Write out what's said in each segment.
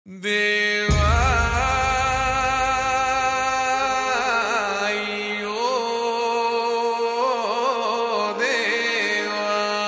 దేవా అయ్యో దేవా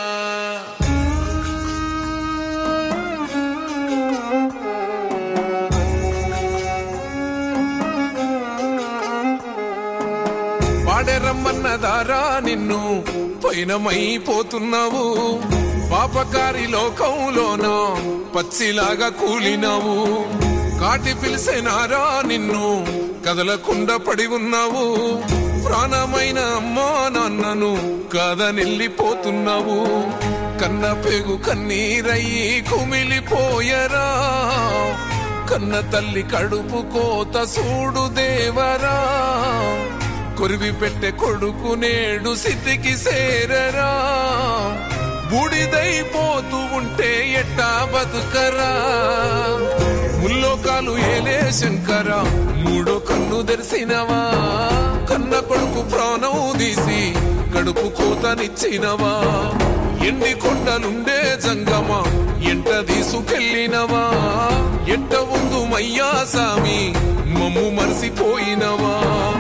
పాడెరమ్మన్నదారా నిన్ను పైనమైపోతున్నావు పాపకారి లోకంలోన పచ్చిలాగా కూలినావు కాటి పిలిసేనారా నిన్ను కదలకుండా పడి ఉన్నావు ప్రాణమైన అమ్మా నాన్నను కాదనెళ్ళిపోతున్నావు కన్న పేగు కన్నీరయ్యి కుమిలిపోయరా కన్న తల్లి కడుపు కోత సూడు దేవరా కొరివి పెట్టే కొడుకు నేడు సిద్ధికి సేరరా బూడిదైపోతూ ఉంటే ఎట్టా బతుకరా ముల్లోకాలు ఏలే శంకర మూడో కన్ను తెరిసినవా కన్న కొడుకు ప్రాణం తీసి కడుపు కోతనిచ్చినవా ఎండి కొండలుండే జంగమా ఎంట తీసుకెళ్ళినవా ఎట్ట ఉందు మయ్యా సామి మమ్ము మరిసిపోయినవా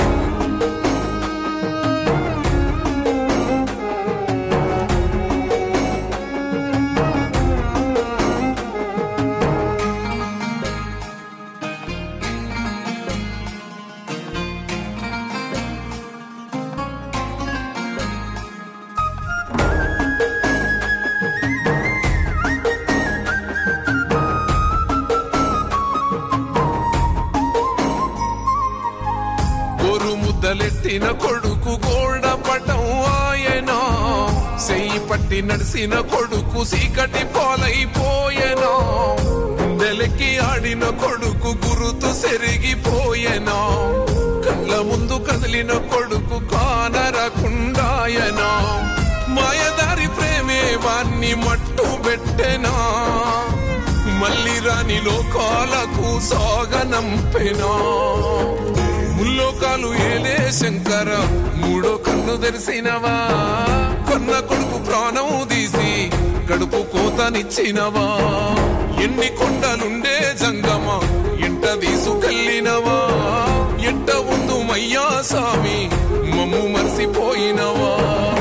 గోరు ముద్దలెట్టిన కొడుకు గోల్డ పటం ఆయనా సెయ్యి పట్టి నడిసిన కొడుకు సీకటి పోలైపోయెనా గుండెలెక్కి ఆడిన కొడుకు గురుతు సెరిగిపోయెనా కళ్ళ ముందు కదిలిన కొడుకు కానరకుండాయనా మాయదారి ప్రేమే వాణ్ణి మట్టు పెట్టెనా మళ్ళీ రాని లోకాలకు సాగనంపెనా ముల్లోకాలు ఏలే శంకర మూడో కన్ను తెరిసినవా కొన్న కొడుకు ప్రాణం తీసి కడుపు కోతనిచ్చినవా ఎన్ని కొండలుండే జంగమ ఎంట తీసుకెళ్ళినవా ఎంట ఉందు మయ్యా సామి మమ్ము మర్చిపోయినవా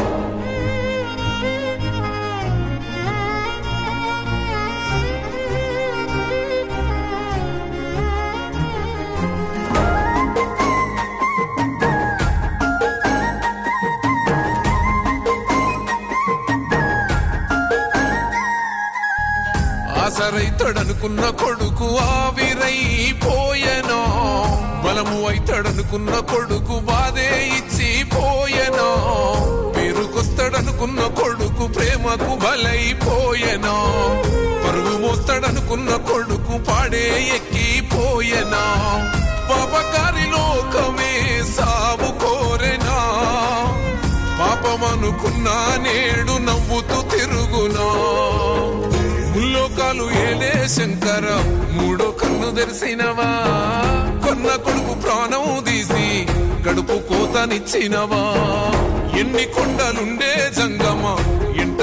ఆసరైతడనుకున్న కొడుకు ఆవిరైపోయెనా బలము అయితడనుకున్న కొడుకు బాధే ఇచ్చి పోయెనా పేరుకొస్తాడనుకున్న కొడుకు ప్రేమకు బలైపోయెనా పరువు మోస్తాడనుకున్న కొడుకు పాడే ఎక్కిపోయెనా పాపకారి లోకమే సాగు కోరెనా పాపమనుకున్నా నేడు నవ్వుతూ తిరుగునా ముల్లోకాలు ఏలే శంకర మూడో కన్ను తెరిసినవా కొన్న కొడుకు ప్రాణం తీసి కడుపు కోతనిచ్చినవా ఎన్ని కొండలుండే జంగమ ఎంట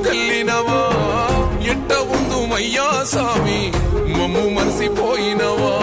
తీసుకెళ్ళినవా ఎంట ఉందు మయ్యా సామి మమ్ము మరిసిపోయినవా